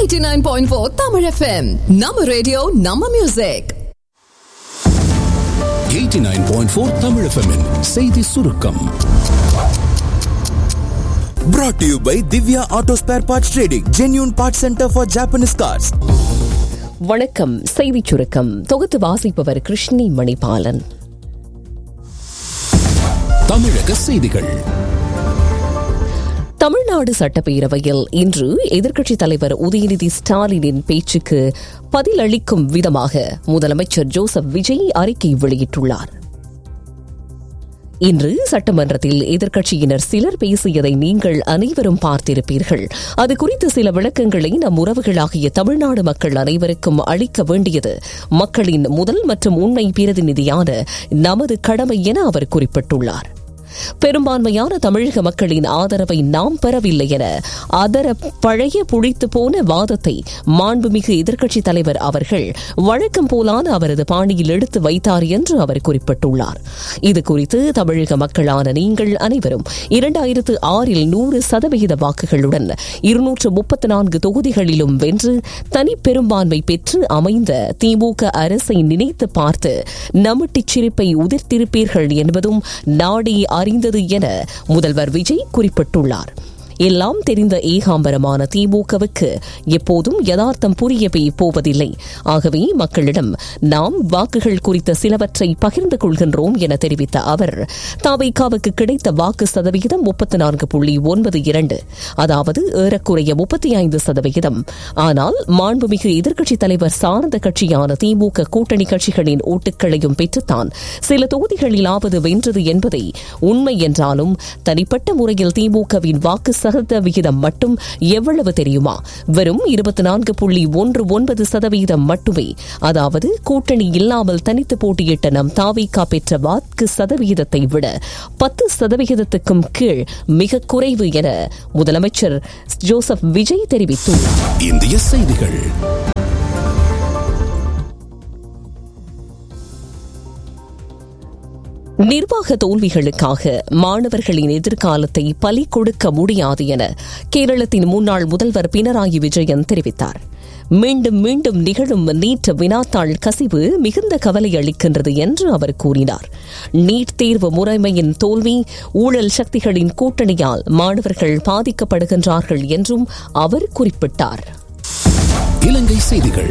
89.4 Tamil FM நம்ம radio நம்ம music 89.4 Tamil FM -இன் செய்தி சுருக்கம் Brought to you by Divya Auto Spare Parts Trading, genuine parts center for Japanese cars. வணக்கம் செய்திச் சுருக்கம் தொகுத்து வாசிப்பவர் கிருஷ்ணி மணிபாலன் தமிழக செய்திகள் தமிழ்நாடு சட்டப்பேரவையில் இன்று எதிர்க்கட்சித் தலைவர் உதயநிதி ஸ்டாலினின் பேச்சுக்கு பதிலளிக்கும் விதமாக முதலமைச்சர் ஜோசப் விஜய் அறிக்கை வெளியிட்டுள்ளார் இன்று சட்டமன்றத்தில் எதிர்க்கட்சியினர் சிலர் பேசியதை நீங்கள் அனைவரும் பார்த்திருப்பீர்கள் அது குறித்து சில விளக்கங்களை நம் உறவுகளாகிய தமிழ்நாடு மக்கள் அனைவருக்கும் அளிக்க வேண்டியது மக்களின் முதல் மற்றும் உண்மை பிரதிநிதியான நமது கடமை என அவர் குறிப்பிட்டுள்ளார் பெரும்பான்மையான தமிழக மக்களின் ஆதரவை நாம் பெறவில்லை என அதர பழைய புழித்து போன வாதத்தை மாண்புமிகு எதிர்க்கட்சித் தலைவர் அவர்கள் வழக்கம் போலான அவரது பாணியில் எடுத்து வைத்தார் என்று அவர் குறிப்பிட்டுள்ளார் இது குறித்து தமிழக மக்களான நீங்கள் அனைவரும் இரண்டாயிரத்து ஆறில் நூறு சதவிகித வாக்குகளுடன் இருநூற்று முப்பத்தி நான்கு தொகுதிகளிலும் வென்று தனி பெரும்பான்மை பெற்று அமைந்த திமுக அரசை நினைத்து பார்த்து நம்மட்டிச் சிரிப்பை உதிர்த்திருப்பீர்கள் என்பதும் நாடே அறிந்தது என முதல்வர் விஜய் குறிப்பிட்டுள்ளார் எல்லாம் தெரிந்த ஏகாம்பரமான திமுகவுக்கு எப்போதும் யதார்த்தம் புரியவே போவதில்லை ஆகவே மக்களிடம் நாம் வாக்குகள் குறித்த சிலவற்றை பகிர்ந்து கொள்கின்றோம் என தெரிவித்த அவர் தாவைக்காவுக்கு கிடைத்த வாக்கு சதவிகிதம் முப்பத்தி நான்கு புள்ளி ஒன்பது இரண்டு அதாவது ஏறக்குறைய முப்பத்தி ஐந்து சதவிகிதம் ஆனால் மாண்புமிகு எதிர்க்கட்சித் தலைவர் சார்ந்த கட்சியான திமுக கூட்டணி கட்சிகளின் ஓட்டுகளையும் பெற்றுத்தான் சில தொகுதிகளிலாவது வென்றது என்பதை உண்மை என்றாலும் தனிப்பட்ட முறையில் திமுகவின் வாக்கு சதவீத விகிதம் மட்டும் எவ்வளவு தெரியுமா வெறும் இருபத்தி நான்கு புள்ளி ஒன்று ஒன்பது சதவீதம் மட்டுமே அதாவது கூட்டணி இல்லாமல் தனித்து போட்டியிட்ட நம் தாவிகா பெற்ற வாக்கு சதவிகிதத்தை விட பத்து சதவிகிதத்துக்கும் கீழ் மிக குறைவு என முதலமைச்சர் ஜோசப் விஜய் தெரிவித்துள்ளார் இந்திய செய்திகள் நிர்வாக தோல்விகளுக்காக மாணவர்களின் எதிர்காலத்தை பலி கொடுக்க முடியாது என கேரளத்தின் முன்னாள் முதல்வர் பினராயி விஜயன் தெரிவித்தார் மீண்டும் மீண்டும் நிகழும் நீட் வினாத்தாள் கசிவு மிகுந்த கவலை அளிக்கின்றது என்று அவர் கூறினார் நீட் தேர்வு முறைமையின் தோல்வி ஊழல் சக்திகளின் கூட்டணியால் மாணவர்கள் பாதிக்கப்படுகின்றார்கள் என்றும் அவர் குறிப்பிட்டார் இலங்கை செய்திகள்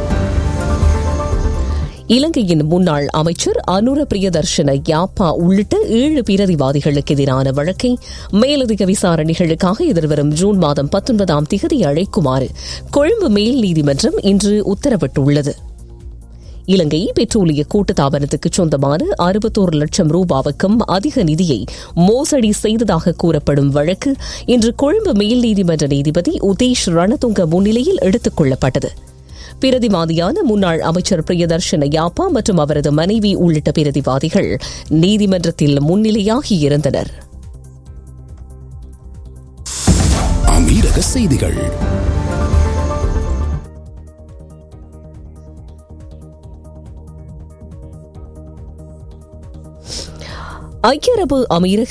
இலங்கையின் முன்னாள் அமைச்சர் அனுர பிரியதர்ஷன யாப்பா உள்ளிட்ட ஏழு பிரதிவாதிகளுக்கு எதிரான வழக்கை மேலதிக விசாரணைகளுக்காக எதிர்வரும் ஜூன் மாதம் பத்தொன்பதாம் திகதி அழைக்குமாறு கொழும்பு மேல் நீதிமன்றம் இன்று உத்தரவிட்டுள்ளது இலங்கை பெட்ரோலிய கூட்டுத்தாபனத்துக்கு சொந்தமான அறுபத்தோரு லட்சம் ரூபாவுக்கும் அதிக நிதியை மோசடி செய்ததாக கூறப்படும் வழக்கு இன்று கொழும்பு மேல் நீதிமன்ற நீதிபதி உதேஷ் ரணதுங்க முன்னிலையில் எடுத்துக் கொள்ளப்பட்டது பிரதிவாதியான முன்னாள் அமைச்சர் பிரியதர்ஷன யாப்பா மற்றும் அவரது மனைவி உள்ளிட்ட பிரதிவாதிகள் நீதிமன்றத்தில் முன்னிலையாகி இருந்தனர் அமீரக செய்திகள் ஐக்கிய அரபு அமீரக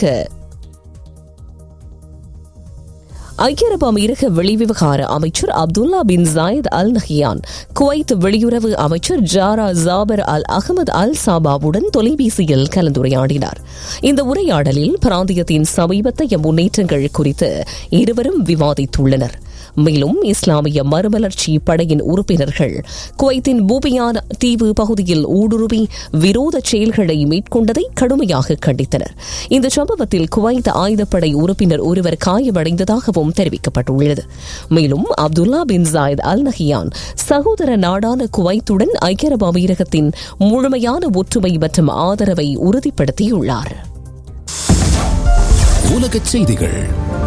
ஐக்கிய அரபு அமீரக வெளிவிவகார அமைச்சர் Abdullah bin Zayed Al Nahyan Kuwait வெளியுறவு அமைச்சர் ஜாரா ஜாபர் அல் அகமது அல் சாபாவுடன் தொலைபேசியில் கலந்துரையாடினார் இந்த உரையாடலில் பிராந்தியத்தின் சமீபத்தைய முன்னேற்றங்கள் குறித்து இருவரும் விவாதித்துள்ளனர் மேலும் இஸ்லாமிய மறுமலர்ச்சி படையின் உறுப்பினர்கள் குவைத்தின் பூபியான் தீவு பகுதியில் ஊடுருவி விரோத செயல்களை மேற்கொண்டதை கடுமையாக கண்டித்தனர் இந்த சம்பவத்தில் குவைத் ஆயுதப்படை உறுப்பினர் ஒருவர் காயமடைந்ததாகவும் தெரிவிக்கப்பட்டுள்ளது மேலும் Abdullah bin Zayed Al Nahyan சகோதர நாடான குவைத்துடன் ஐக்கிய அரபு அமீரகத்தின் முழுமையான ஒற்றுமை மற்றும் ஆதரவை உறுதிப்படுத்தியுள்ளார் உலகச் செய்திகள்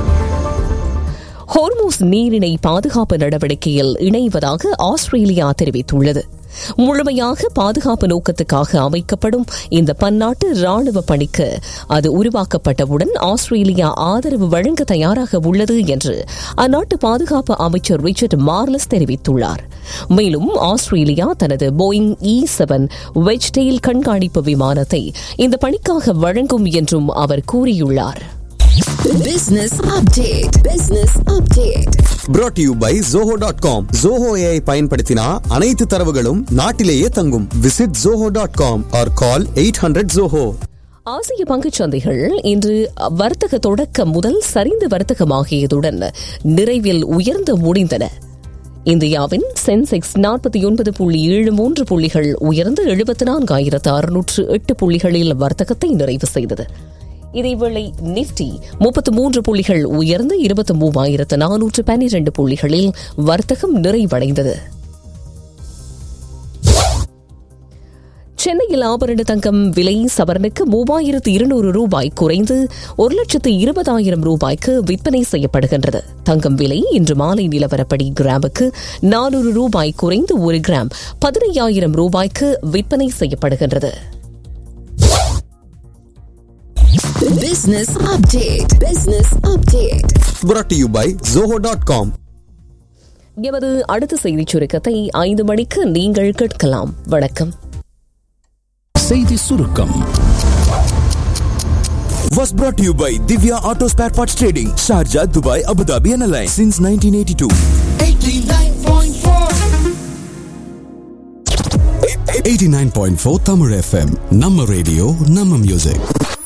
ஹோர்மூஸ் நீரிணை பாதுகாப்பு நடவடிக்கையில் இணைவதாக ஆஸ்திரேலியா தெரிவித்துள்ளது முழுமையாக பாதுகாப்பு நோக்கத்துக்காக அமைக்கப்படும் இந்த பன்னாட்டு ராணுவ பணிக்கு அது உருவாக்கப்பட்டவுடன் ஆஸ்திரேலியா ஆதரவு வழங்க தயாராக உள்ளது என்று அந்நாட்டு பாதுகாப்பு அமைச்சர் ரிச்சர்ட் மார்லஸ் தெரிவித்துள்ளார் மேலும் ஆஸ்திரேலியா தனது போயிங் இ செவன் வெஜ்டெயில் கண்காணிப்பு விமானத்தை இந்த பணிக்காக வழங்கும் என்றும் அவர் கூறியுள்ளார் Business update. Business update. brought to you by zoho dot com Zoho AI பயன்படுத்தினா அனைத்து தரவுகளும் நாட்டிலேயே தங்கும் visit zoho dot com or call eight hundred Zoho ஆசிய பங்குச் சந்தைகள் இன்று வர்த்தக தொடக்கம் முதல் சரிந்து வர்த்தகமாகியதுடன் நிறைவில் உயர்ந்து முடிந்தன இந்தியாவின் சென்செக்ஸ் நாற்பத்தி ஒன்பது புள்ளி ஏழு மூன்று புள்ளிகள் உயர்ந்து எழுபத்தி நான்காயிரத்து அறுநூற்று எட்டு புள்ளிகளில் வர்த்தகத்தை நிறைவு செய்தது இதேவேளை நிப்டி முப்பத்து மூன்று புள்ளிகள் உயர்ந்து இருபத்தி மூவாயிரத்து நானூற்று பன்னிரண்டு புள்ளிகளில் வர்த்தகம் நிறைவடைந்தது சென்னையில் ஆபரண தங்கம் விலை சவரனுக்கு மூவாயிரத்து இருநூறு ரூபாய் குறைந்து ஒரு லட்சத்து இருபதாயிரம் ரூபாய்க்கு விற்பனை செய்யப்படுகின்றது தங்கம் விலை இன்று மாலை நிலவரப்படி கிராமுக்கு நானூறு ரூபாய் குறைந்து ஒரு கிராம் பதினையாயிரம் ரூபாய்க்கு விற்பனை செய்யப்படுகின்றது Business update. Business update. brought to you by zoho dot com எமது அடுத்த செய்திச் சுருக்கத்தை ஐந்து மணிக்கு நீங்கள் கேட்கலாம் வணக்கம் செய்தி சுருக்கம் was brought to you by Divya Auto Spare Parts Trading, Sharjah, Dubai, Abu Dhabi and Alliance since 1982. 89.4 தமிழ் எஃப்எம் நம்ம ரேடியோ நம்ம மியூசிக்